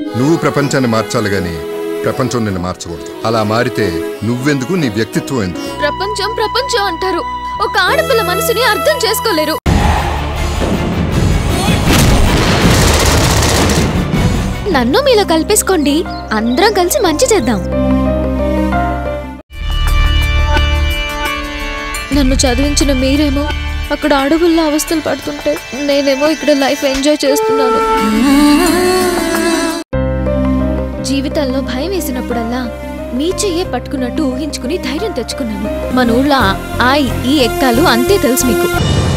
నువ్వు ప్రపంచాన్ని మార్చాలి గాని ప్రపంచం నిన్ను మార్చకూడదు అలా మారితే నువ్వెందుకు నీ వ్యక్తిత్వం ఎందుకు ప్రపంచం ప్రపంచం అంటారు ఒక ఆడపిల్ల మనసుని అర్థం చేసుకోలేరు నన్ను మీలో కల్పేసుకోండి అందరం కలిసి మంచి చేద్దాం నన్ను చదివించిన మీరేమో అక్కడ అడవుల్లో అవస్థలు పడుతుంటే నేనేమో ఇక్కడ లైఫ్ ఎంజాయ్ చేస్తున్నాను జీవితంలో భయం వేసినప్పుడల్లా మీ చెయ్యే పట్టుకున్నట్టు ఊహించుకుని ధైర్యం తెచ్చుకున్నాను మన ఊళ్ళో ఆ ఈ ఎక్కాలు అంతే తెలుసు మీకు